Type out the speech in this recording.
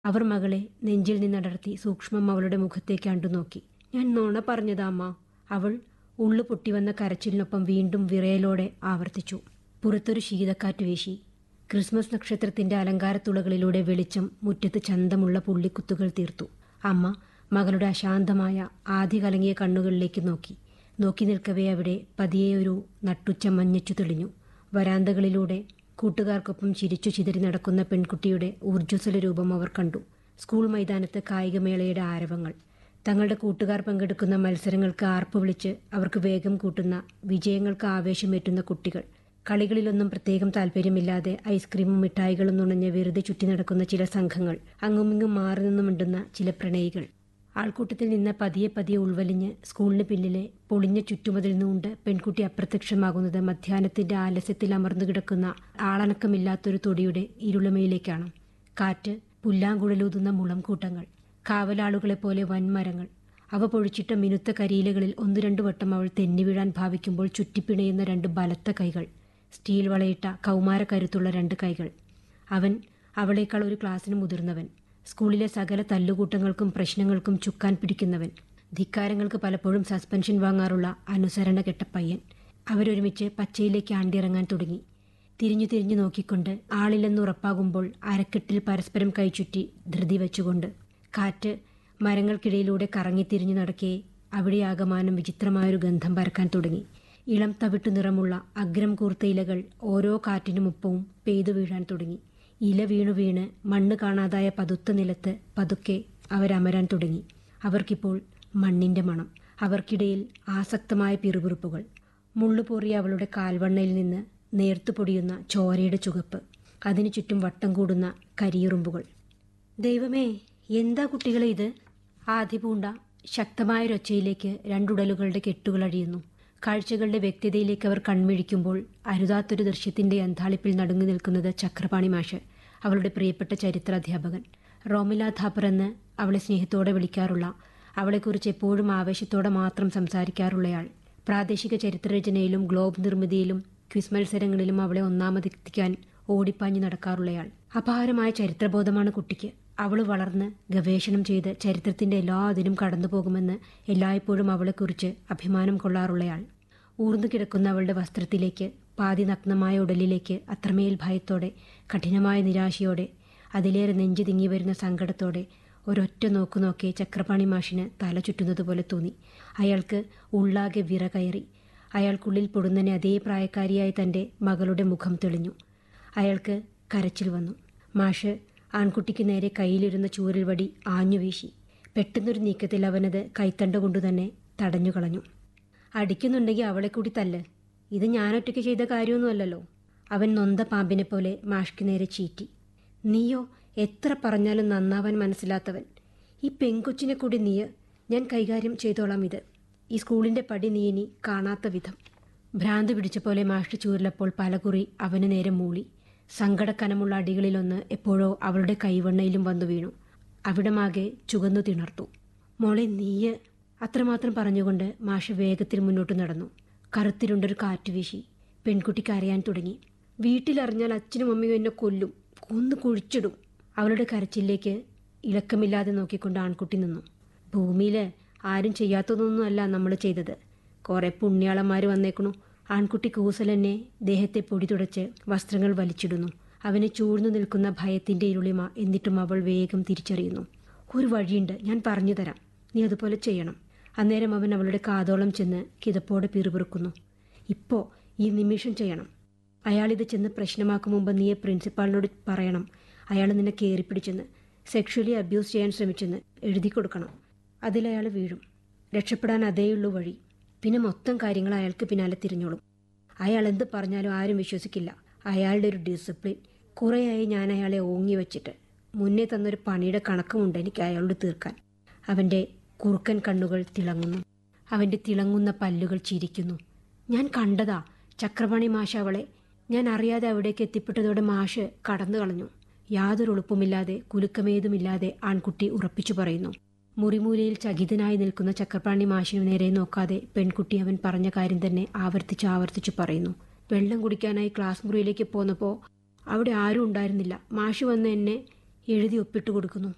അവർ മകളെ നെഞ്ചിൽ നിന്നടർത്തി സൂക്ഷ്മം അവളുടെ മുഖത്തേക്ക് അണ്ടുനോക്കി ഞാൻ നുണ പറഞ്ഞതാ അമ്മ അവൾ ഉള്ളു പൊട്ടിവന്ന കരച്ചിലിനൊപ്പം വീണ്ടും വിറയലോടെ ആവർത്തിച്ചു പുറത്തൊരു ശീതക്കാറ്റ് വീശി ക്രിസ്മസ് നക്ഷത്രത്തിന്റെ അലങ്കാരത്തുളകളിലൂടെ വെളിച്ചം മുറ്റത്ത് ചന്തമുള്ള പുള്ളിക്കുത്തുകൾ തീർത്തു അമ്മ മകളുടെ അശാന്തമായ ആദ്യ കലങ്ങിയ കണ്ണുകളിലേക്ക് നോക്കി നോക്കി നിൽക്കവേ അവിടെ പതിയെ ഒരു നട്ടുച്ച മഞ്ഞച്ചു തെളിഞ്ഞു വരാന്തകളിലൂടെ കൂട്ടുകാർക്കൊപ്പം ചിരിച്ചു ചിതറി നടക്കുന്ന പെൺകുട്ടിയുടെ ഊർജ്ജസ്വല രൂപം അവർ കണ്ടു സ്കൂൾ മൈതാനത്ത് കായികമേളയുടെ ആരവങ്ങൾ തങ്ങളുടെ കൂട്ടുകാർ പങ്കെടുക്കുന്ന മത്സരങ്ങൾക്ക് ആർപ്പ് വിളിച്ച് അവർക്ക് വേഗം കൂട്ടുന്ന വിജയങ്ങൾക്ക് ആവേശമേറ്റുന്ന കുട്ടികൾ കളികളിലൊന്നും പ്രത്യേകം താല്പര്യമില്ലാതെ ഐസ്ക്രീമും മിഠായികളും നുണഞ്ഞ് വെറുതെ ചുറ്റി നടക്കുന്ന ചില സംഘങ്ങൾ അങ്ങുമിങ്ങും മാറി നിന്നും മിണ്ടുന്ന ചില പ്രണയികൾ ആൾക്കൂട്ടത്തിൽ നിന്ന് പതിയെ പതിയെ ഉൾവലിഞ്ഞ് സ്കൂളിന് പിന്നിലെ പൊളിഞ്ഞ ചുറ്റുമതിൽ നിന്നുകൊണ്ട് പെൺകുട്ടി അപ്രത്യക്ഷമാകുന്നത് മധ്യാഹ്നത്തിന്റെ ആലസ്യത്തിൽ അമർന്നു കിടക്കുന്ന ആളനക്കമില്ലാത്തൊരു തൊടിയുടെ ഇരുളമയിലേക്കാണ് കാറ്റ് പുല്ലാങ്കുഴലൂതുന്ന മുളം കൂട്ടങ്ങൾ കാവലാളുകളെ പോലെ വൻമരങ്ങൾ അവ പൊഴിച്ചിട്ട മിനുത്ത കരിയിലകളിൽ ഒന്നു രണ്ടു വട്ടം അവൾ തെന്നി വീഴാൻ ഭാവിക്കുമ്പോൾ ചുറ്റിപ്പിണയുന്ന രണ്ട് ബലത്ത കൈകൾ സ്റ്റീൽ വളയിട്ട കൗമാര കരുത്തുള്ള രണ്ട് കൈകൾ അവൻ അവളേക്കാൾ ഒരു ക്ലാസ്സിന് മുതിർന്നവൻ സ്കൂളിലെ സകല തല്ലുകൂട്ടങ്ങൾക്കും പ്രശ്നങ്ങൾക്കും ചുക്കാൻ പിടിക്കുന്നവൻ ധിക്കാരങ്ങൾക്ക് പലപ്പോഴും സസ്പെൻഷൻ വാങ്ങാറുള്ള അനുസരണ കെട്ട പയ്യൻ അവരൊരുമിച്ച് പച്ചയിലേക്ക് ആണ്ടിയിറങ്ങാൻ തുടങ്ങി തിരിഞ്ഞു തിരിഞ്ഞു നോക്കിക്കൊണ്ട് ആളില്ലെന്ന് ഉറപ്പാകുമ്പോൾ അരക്കെട്ടിൽ പരസ്പരം കൈചുറ്റി ധൃതി വെച്ചുകൊണ്ട് കാറ്റ് മരങ്ങൾക്കിടയിലൂടെ കറങ്ങിത്തിരിഞ്ഞു നടക്കെ അവിടെയാകമാനം വിചിത്രമായൊരു ഗന്ധം പരക്കാൻ തുടങ്ങി ഇളം തവിട്ടു നിറമുള്ള അഗ്രം കൂർത്ത ഇലകൾ ഓരോ കാറ്റിനുമൊപ്പവും പെയ്തു വീഴാൻ തുടങ്ങി ഇല വീണു വീണ് മണ്ണ് കാണാതായ പതുത്ത നിലത്ത് പതുക്കെ അവരമരാൻ തുടങ്ങി അവർക്കിപ്പോൾ മണ്ണിന്റെ മണം അവർക്കിടയിൽ ആസക്തമായ പിറുപിറുപ്പുകൾ മുള്ളുപൊറിയ അവളുടെ കാൽവണ്ണയിൽ നിന്ന് നേർത്തു പൊടിയുന്ന ചോരയുടെ ചുവപ്പ് അതിനു ചുറ്റും വട്ടം കൂടുന്ന കരിയുറുമ്പുകൾ ദൈവമേ എന്താ കുട്ടികളെ ഇത് ആദ്യപൂണ്ട ശക്തമായൊരൊച്ചയിലേക്ക് രണ്ടുടലുകളുടെ കെട്ടുകൾ അഴിയുന്നു കാഴ്ചകളുടെ വ്യക്തതയിലേക്ക് അവർ കൺമിഴിക്കുമ്പോൾ അരുതാത്തൊരു ദൃശ്യത്തിന്റെ അന്താളിപ്പിൽ നടുങ്ങി നിൽക്കുന്നത് ചക്രപാണി മാഷ് അവളുടെ പ്രിയപ്പെട്ട ചരിത്ര അധ്യാപകൻ റോമില ഥാപ്പർ എന്ന് അവളെ സ്നേഹത്തോടെ വിളിക്കാറുള്ള അവളെക്കുറിച്ച് എപ്പോഴും ആവേശത്തോടെ മാത്രം സംസാരിക്കാറുള്ളയാൾ പ്രാദേശിക ചരിത്രരചനയിലും ഗ്ലോബ് നിർമ്മിതിയിലും ക്വിസ് മത്സരങ്ങളിലും അവളെ ഒന്നാമതെത്തിക്കാൻ ഓടിപ്പാഞ്ഞു നടക്കാറുള്ളയാൾ അപാരമായ ചരിത്രബോധമാണ് കുട്ടിക്ക് അവൾ വളർന്ന് ഗവേഷണം ചെയ്ത് ചരിത്രത്തിന്റെ എല്ലാ അതിനും കടന്നു പോകുമെന്ന് എല്ലായ്പ്പോഴും അവളെക്കുറിച്ച് അഭിമാനം കൊള്ളാറുള്ളയാൾ ഊർന്നു കിടക്കുന്ന അവളുടെ വസ്ത്രത്തിലേക്ക് പാതി നഗ്നമായ ഉടലിലേക്ക് അത്രമേൽ ഭയത്തോടെ കഠിനമായ നിരാശയോടെ അതിലേറെ നെഞ്ചു തിങ്ങി വരുന്ന സങ്കടത്തോടെ ഒരൊറ്റ നോക്കു നോക്കെ ചക്രപാണി മാഷിന് തല ചുറ്റുന്നതുപോലെ തോന്നി അയാൾക്ക് ഉള്ളാകെ വിറ കയറി അയാൾക്കുള്ളിൽ പൊടുന്നനെ അതേ പ്രായക്കാരിയായ തന്റെ മകളുടെ മുഖം തെളിഞ്ഞു അയാൾക്ക് കരച്ചിൽ വന്നു മാഷ് ആൺകുട്ടിക്ക് നേരെ കയ്യിലിരുന്ന ചൂരൽ വടി ആഞ്ഞു വീശി പെട്ടെന്നൊരു നീക്കത്തിൽ അവനത് കൈത്തണ്ട കൊണ്ടു തന്നെ തടഞ്ഞു കളഞ്ഞു അടിക്കുന്നുണ്ടെങ്കിൽ അവളെ കൂടി തല്ല് ഇത് ഞാനൊറ്റയ്ക്ക് ചെയ്ത കാര്യമൊന്നുമല്ലല്ലോ അവൻ നൊന്ത പാമ്പിനെ പോലെ മാഷ്ക്ക് നേരെ ചീറ്റി നീയോ എത്ര പറഞ്ഞാലും നന്നാവാൻ മനസ്സിലാത്തവൻ ഈ പെൺകൊച്ചിനെ കൂടി നീയ് ഞാൻ കൈകാര്യം ചെയ്തോളാം ഇത് ഈ സ്കൂളിന്റെ പടി നീ ഇനി കാണാത്ത വിധം ഭ്രാന്ത് പിടിച്ച പോലെ മാഷ് ചൂരിലപ്പോൾ പലകുറി അവന് നേരെ മൂളി സങ്കടക്കനമുള്ള അടികളിലൊന്ന് എപ്പോഴോ അവളുടെ കൈവണ്ണയിലും വന്നു വീണു അവിടമാകെ ചുവന്നു തിണർത്തു മോളെ നീയ് അത്രമാത്രം പറഞ്ഞുകൊണ്ട് മാഷ് വേഗത്തിൽ മുന്നോട്ട് നടന്നു കറുത്തിരുണ്ടൊരു കാറ്റ് വീശി പെൺകുട്ടിക്ക് അറിയാൻ തുടങ്ങി വീട്ടിലറിഞ്ഞാൽ അച്ഛനും അമ്മയും എന്നെ കൊല്ലും കൊന്നു കുഴിച്ചിടും അവളുടെ കരച്ചിലേക്ക് ഇളക്കമില്ലാതെ നോക്കിക്കൊണ്ട് ആൺകുട്ടി നിന്നു ഭൂമിയിൽ ആരും ചെയ്യാത്തതൊന്നുമല്ല നമ്മൾ ചെയ്തത് കുറെ പുണ്യാളന്മാർ വന്നേക്കണു ആൺകുട്ടി കൂസലെന്നെ ദേഹത്തെ പൊടി തുടച്ച് വസ്ത്രങ്ങൾ വലിച്ചിടുന്നു അവനെ ചൂഴ്ന്നു നിൽക്കുന്ന ഭയത്തിന്റെ ഇരുളിമ എന്നിട്ടും അവൾ വേഗം തിരിച്ചറിയുന്നു ഒരു വഴിയുണ്ട് ഞാൻ പറഞ്ഞു തരാം നീ അതുപോലെ ചെയ്യണം അന്നേരം അവൻ അവളുടെ കാതോളം ചെന്ന് കിതപ്പോടെ പിറുപിറുക്കുന്നു ഇപ്പോ ഈ നിമിഷം ചെയ്യണം അയാളിത് ചെന്ന് പ്രശ്നമാക്കും മുമ്പ് നീയെ പ്രിൻസിപ്പാളിനോട് പറയണം അയാൾ നിന്നെ കയറിപ്പിടിച്ചെന്ന് സെക്ഷലി അബ്യൂസ് ചെയ്യാൻ ശ്രമിച്ചെന്ന് എഴുതി കൊടുക്കണം അതിലയാൾ വീഴും രക്ഷപ്പെടാൻ അതേയുള്ളൂ വഴി പിന്നെ മൊത്തം കാര്യങ്ങൾ അയാൾക്ക് പിന്നാലെ തിരിഞ്ഞോളും അയാൾ എന്ത് പറഞ്ഞാലും ആരും വിശ്വസിക്കില്ല അയാളുടെ ഒരു ഡിസിപ്ലിൻ കുറേയായി ഞാൻ അയാളെ ഓങ്ങി വെച്ചിട്ട് മുന്നേ തന്നൊരു പണിയുടെ കണക്കുമുണ്ട് എനിക്ക് അയാളോട് തീർക്കാൻ അവൻ്റെ കുറുക്കൻ കണ്ണുകൾ തിളങ്ങുന്നു അവൻ്റെ തിളങ്ങുന്ന പല്ലുകൾ ചിരിക്കുന്നു ഞാൻ കണ്ടതാ ചക്രപാണി മാഷ അവളെ ഞാൻ അറിയാതെ അവിടേക്ക് എത്തിപ്പെട്ടതോടെ മാഷ് കടന്നു കളഞ്ഞു യാതൊരു ഉളുപ്പുമില്ലാതെ കുലുക്കമേതുമില്ലാതെ ആൺകുട്ടി ഉറപ്പിച്ചു പറയുന്നു മുറിമൂലയിൽ ചകിതനായി നിൽക്കുന്ന ചക്രപാണി മാഷിനു നേരെ നോക്കാതെ പെൺകുട്ടി അവൻ പറഞ്ഞ കാര്യം തന്നെ ആവർത്തിച്ച് ആവർത്തിച്ചു പറയുന്നു വെള്ളം കുടിക്കാനായി ക്ലാസ് മുറിയിലേക്ക് പോന്നപ്പോൾ അവിടെ ആരും ഉണ്ടായിരുന്നില്ല മാഷ് വന്ന് എന്നെ എഴുതി ഒപ്പിട്ട് കൊടുക്കുന്നു